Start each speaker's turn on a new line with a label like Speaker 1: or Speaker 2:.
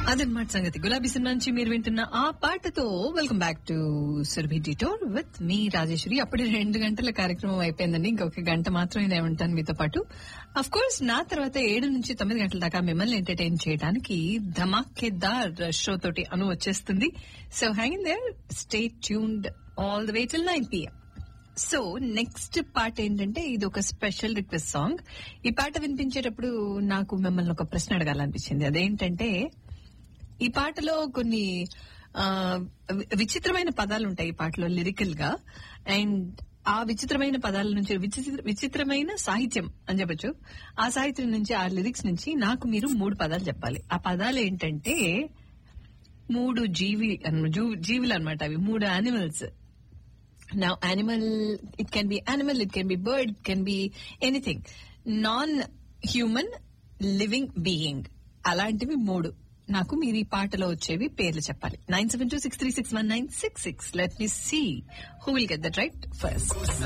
Speaker 1: అదనమాట సంగతి గులాబీ సినిమా నుంచి మీరు వింటున్న ఆ పాటతో welcome back to Surabhi detour with మీ రాజేశ్వరి అప్పుడే రెండు గంటల కార్యక్రమం అయిపోయిందండి ఇంకొక గంట మాత్రమే నేను ఉంటాను మీతో పాటు అఫ్ కోర్స్ నా తర్వాత ఏడు నుంచి తొమ్మిది గంటల దాకా మిమ్మల్ని ఎంటర్టైన్ చేయడానికి ధమాకేదార్ షో తోటి అను వచ్చేస్తుంది so hang in there stay tuned all the way till nine PM so next పాట ఏంటంటే ఇది ఒక స్పెషల్ రిక్వెస్ట్ సాంగ్ ఈ పాట వినిపించేటప్పుడు నాకు మిమ్మల్ని ఒక ప్రశ్న అడగాలనిపించింది అదేంటంటే ఈ పాటలో కొన్ని ఆ, వి- విచిత్రమైన పదాలు ఉంటాయి ఈ పాటలో లిరికల్ గా అండ్ ఆ విచిత్రమైన పదాల నుంచి విచిత్ర- విచిత్రమైన సాహిత్యం అని చెప్పొచ్చు ఆ సాహిత్యం నుంచి ఆ లిరిక్స్ నుంచి నాకు మీరు మూడు పదాలు చెప్పాలి ఆ పదాలు ఏంటంటే మూడు జీవి అన్న- జూ- జీవులు అనమాట అవి మూడు animals Now, animal, it can be animal, it can be bird, it can be anything. Non-human living being. అలాంటివి మూడు నాకు మీరు ఈ పాటలో వచ్చేవి పేర్లు చెప్పాలి nine seven two six three six one nine six six let me see who will get that right first